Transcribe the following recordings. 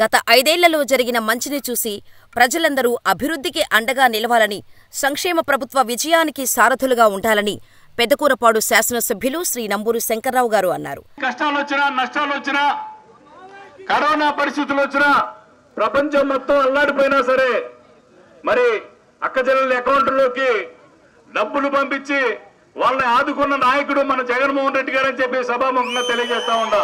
గత ఐదేళ్లలో జరిగిన మంచిని చూసి ప్రజలందరూ అభివృద్ధికి అండగా నిలవాలని సంక్షేమ ప్రభుత్వ విజయానికి సారథులుగా ఉండాలని పెదకూరపాడు శాసనసభ్యులు శ్రీ నంబూరు శంకర్రావు గారు అన్నారు కష్టాలు వచ్చినా నష్టాలు వచ్చినా కరోనా పరిస్థితులు వచ్చినా ప్రపంచం మొత్తం అల్లాడిపోయినా సరే మరి అక్క చెల్లెల అకౌంట్లోకి డబ్బులు పంపించి వాళ్ళని ఆదుకున్న నాయకుడు మన జగన్మోహన్ రెడ్డి గారని చెప్పి సభాముఖంగా తెలియజేస్తా ఉండా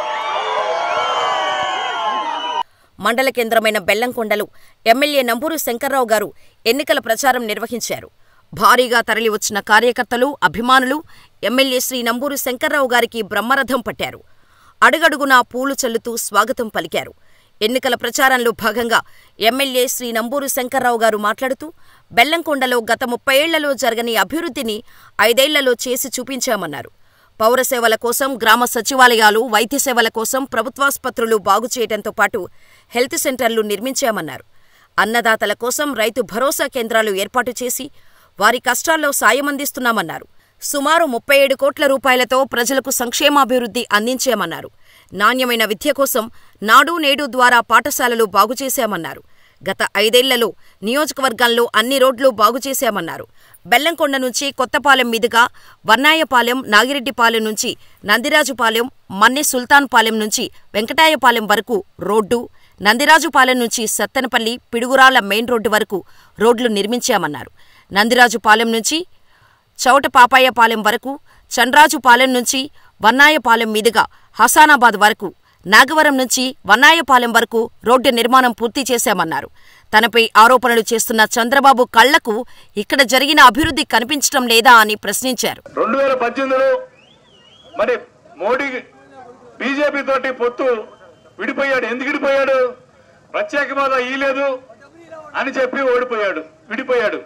మండల కేంద్రమైన బెల్లంకొండలో ఎమ్మెల్యే నంబూరు శంకర్రావు గారు ఎన్నికల ప్రచారం నిర్వహించారు భారీగా తరలివచ్చిన కార్యకర్తలు అభిమానులు ఎమ్మెల్యే శ్రీ నంబూరు శంకర్రావు గారికి బ్రహ్మరథం పట్టారు అడుగడుగునా పూలు చల్లుతూ స్వాగతం పలికారు ఎన్నికల ప్రచారంలో భాగంగా ఎమ్మెల్యే శ్రీ నంబూరు శంకర్రావు గారు మాట్లాడుతూ బెల్లంకొండలో గత ముప్పై ఏళ్లలో జరగని అభివృద్ధిని ఐదేళ్లలో చేసి చూపించామన్నారు పౌర సేవల కోసం గ్రామ సచివాలయాలు వైద్య సేవల కోసం ప్రభుత్వాసుపత్రులు బాగు చేయడంతో పాటు హెల్త్ సెంటర్లు నిర్మించామన్నారు అన్నదాతల కోసం రైతు భరోసా కేంద్రాలు ఏర్పాటు చేసి వారి కష్టాల్లో సాయమందిస్తున్నామన్నారు సుమారు ముప్పై ఏడు కోట్ల రూపాయలతో ప్రజలకు సంక్షేమాభివృద్ధి అందించామన్నారు నాణ్యమైన విద్య కోసం నాడు నేడు ద్వారా పాఠశాలలు బాగుచేశామన్నారు గత ఐదేళ్లలో నియోజకవర్గంలో అన్ని రోడ్లు బాగుచేశామన్నారు బెల్లంకొండ నుంచి కొత్తపాలెం మీదుగా వర్నాయపాలెం నాగిరెడ్డిపాలెం నుంచి నందిరాజుపాలెం మన్నె సుల్తాన్పాలెం నుంచి వెంకటాయపాలెం వరకు రోడ్డు నందిరాజుపాలెం నుంచి సత్తెనపల్లి పిడుగురాళ్ల మెయిన్ రోడ్డు వరకు రోడ్లు నిర్మించామన్నారు నందిరాజుపాలెం నుంచి చౌట పాపాయపాలెం వరకు చండ్రాజుపాలెం నుంచి వన్నాయపాలెం మీదుగా హసానాబాద్ వరకు నాగవరం నుంచి వన్నాయపాలెం వరకు రోడ్డు నిర్మాణం పూర్తి చేశామన్నారు తనపై ఆరోపణలు చేస్తున్న చంద్రబాబు కళ్లకు ఇక్కడ జరిగిన అభివృద్ధి కనిపించటం లేదా అని ప్రశ్నించారు రెండు వేల పద్దెనిమిదిలో మరి మోడీ బీజేపీ తోటి పొత్తు విడిపోయాడు ఎందుకు విడిపోయాడు ప్రత్యేక హోదా ఇయ్యలేదు అని చెప్పి ఓడిపోయాడు విడిపోయాడు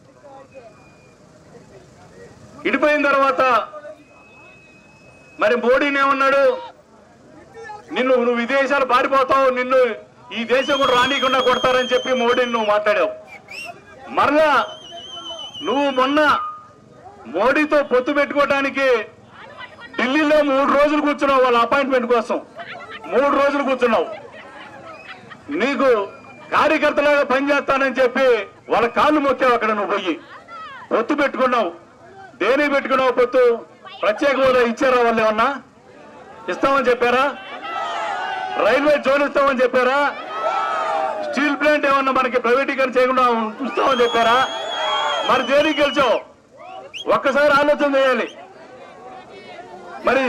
విడిపోయిన తర్వాత మరి మోడీని ఏమన్నాడు నిన్ను నువ్వు విదేశాలు పారిపోతావు నిన్ను ఈ దేశం కూడా రానీకుండా కొడతారని చెప్పి మోడీని నువ్వు మాట్లాడావు మరలా నువ్వు మొన్న మోడీతో పొత్తు పెట్టుకోవడానికి ఢిల్లీలో మూడు రోజులు కూర్చున్నావు వాళ్ళ అపాయింట్మెంట్ కోసం మూడు రోజులు కూర్చున్నావు నీకు కార్యకర్తలాగా పనిచేస్తానని చెప్పి వాళ్ళ కాళ్ళు మొక్కావు అక్కడ నువ్వు పోయి పొత్తు పెట్టుకున్నావు దేనికి పెట్టుకున్నావు పొత్తు ప్రత్యేక హోదా ఇచ్చారా వాళ్ళు ఏమన్నా ఇస్తామని చెప్పారా రైల్వే జోన్ ఇస్తామని చెప్పారా స్టీల్ ప్లాంట్ ఏమన్నా మనకి ప్రైవేటీకరణ చేయకుండా ఇస్తామని చెప్పారా మరి దేనికి గెలిచావు ఒక్కసారి ఆలోచన చేయాలి మరి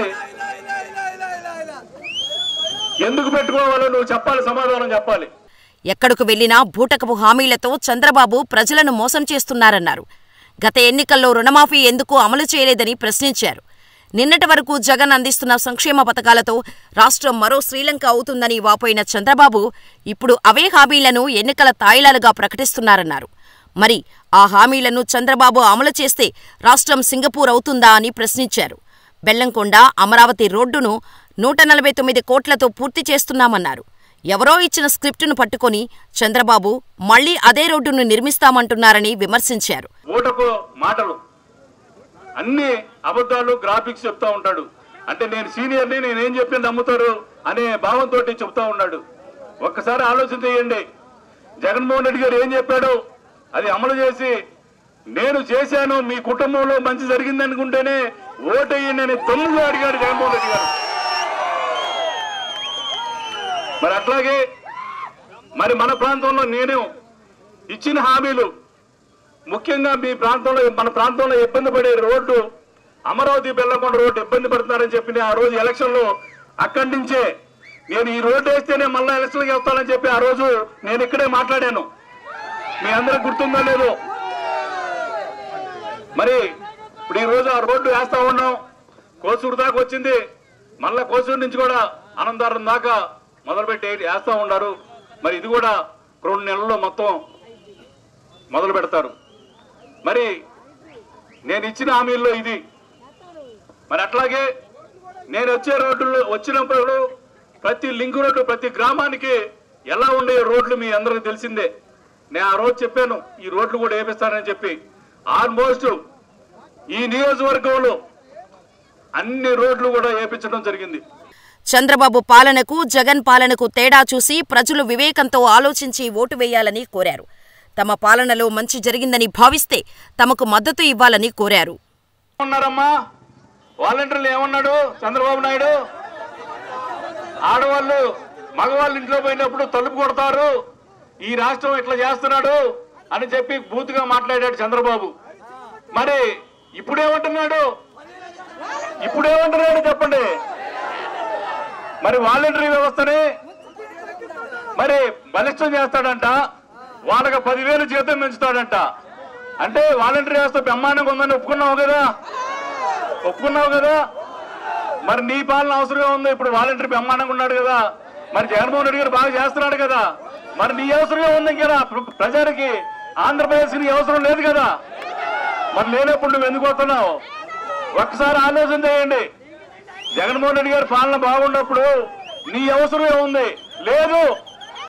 ఎందుకు పెట్టుకోవాలో నువ్వు చెప్పాలి సమాధానం చెప్పాలి ఎక్కడకు వెళ్లినా బూటకపు హామీలతో చంద్రబాబు ప్రజలను మోసం చేస్తున్నారన్నారు గత ఎన్నికల్లో రుణమాఫీ ఎందుకు అమలు చేయలేదని ప్రశ్నించారు నిన్నటి వరకు జగన్ అందిస్తున్న సంక్షేమ పథకాలతో రాష్ట్రం మరో శ్రీలంక అవుతుందని వాపోయిన చంద్రబాబు ఇప్పుడు అవే హామీలను ఎన్నికల తాయిలాలుగా ప్రకటిస్తున్నారన్నారు మరి ఆ హామీలను చంద్రబాబు అమలు చేస్తే రాష్ట్రం సింగపూర్ అవుతుందా అని ప్రశ్నించారు బెల్లంకొండ అమరావతి రోడ్డును నూట నలభై తొమ్మిది కోట్లతో పూర్తి చేస్తున్నామన్నారు ఎవరో ఇచ్చిన స్క్రిప్టును పట్టుకొని చంద్రబాబు మళ్లీ అదే రోడ్డును నిర్మిస్తామంటున్నారని విమర్శించారు ఊటకు మాటలు అన్ని అబద్ధాలు గ్రాఫిక్స్ చెప్తా ఉంటాడు అంటే నేను సీనియర్ని నేనేం చెప్పింది నమ్ముతారు అనే భావంతో చెప్తా ఉన్నాడు ఒక్కసారి ఆలోచన చేయండి జగన్మోహన్ రెడ్డి గారు ఏం చెప్పాడు అది అమలు చేసి నేను చేశాను మీ కుటుంబంలో మంచి జరిగింది అనుకుంటేనే ఓటయ్యండి అని తొమ్మిదిలో అడిగాడు జగన్మోహన్ రెడ్డి గారు మరి అట్లాగే మరి మన ప్రాంతంలో నేను ఇచ్చిన హామీలు ముఖ్యంగా మీ ప్రాంతంలో మన ప్రాంతంలో ఇబ్బంది పడే రోడ్డు అమరావతి బెల్లకొండ రోడ్డు ఇబ్బంది పడుతున్నారని చెప్పి నేను ఆ రోజు ఎలక్షన్ లో అక్కడి నుంచే నేను ఈ రోడ్డు వేస్తేనే మళ్ళా ఎలక్షన్కి వస్తానని చెప్పి ఆ రోజు నేను ఇక్కడే మాట్లాడాను మీ అందరికి గుర్తుందో లేదో మరి ఇప్పుడు ఈ రోజు ఆ రోడ్డు వేస్తా ఉన్నాం కోసూరు దాకా వచ్చింది మళ్ళా కోసూరు నుంచి కూడా అనంతరం దాకా మొదలుపెట్టి వేస్తా ఉన్నారు మరి ఇది కూడా రెండు నెలల్లో మొత్తం మొదలు పెడతారు మరి నేను ఇచ్చిన హామీల్లో ఇది మరి అట్లాగే నేను వచ్చే రోడ్లు వచ్చినప్పుడు ప్రతి లింక్ రోడ్డు ప్రతి గ్రామానికి ఎలా ఉండే రోడ్లు మీ అందరికి తెలిసిందే నేను ఆ రోజు చెప్పాను ఈ రోడ్లు కూడా వేపిస్తానని చెప్పి ఆల్మోస్ట్ ఈ నియోజకవర్గంలో అన్ని రోడ్లు కూడా వేపించడం జరిగింది చంద్రబాబు పాలనకు జగన్ పాలనకు తేడా చూసి ప్రజలు వివేకంతో ఆలోచించి ఓటు వేయాలని కోరారు తమ పాలనలో మంచి జరిగిందని భావిస్తే తమకు మద్దతు ఇవ్వాలని కోరారు ఉన్నారమ్మా వాలంటీర్లు ఏమన్నాడు చంద్రబాబు నాయుడు ఆడవాళ్ళు మగవాళ్ళు ఇంట్లో పోయినప్పుడు తలుపు కొడతారు ఈ రాష్ట్రం ఇట్లా చేస్తున్నాడు అని చెప్పి బూతుగా మాట్లాడాడు చంద్రబాబు మరి ఇప్పుడేమంటున్నాడు ఇప్పుడేమంటున్నాడు చెప్పండి మరి వాలంటరీ వ్యవస్థని మరి బలిష్టం చేస్తాడంట వాళ్ళకి పదివేలు జీతం పెంచుతాడంట అంటే వాలంటరీ వ్యవస్థ బ్రహ్మాండంగా ఉందని ఒప్పుకున్నావు కదా ఒప్పుకున్నావు కదా మరి నీ పాలన అవసరంగా ఉంది ఇప్పుడు వాలంటీర్ బ్రహ్మాండంగా ఉన్నాడు కదా మరి జగన్మోహన్ రెడ్డి గారు బాగా చేస్తున్నాడు కదా మరి నీ అవసరంగా ఉంది కదా ప్ర- ప్రజలకి ఆంధ్రప్రదేశ్ నీ అవసరం లేదు కదా మరి లేనప్పుడు నువ్వు ఎందుకు వస్తున్నావు ఒక్కసారి ఆలోచన చేయండి జగన్మోహన్ రెడ్డి గారి పాలన బాగున్నప్పుడు నీ అవసరం ఏముంది లేదు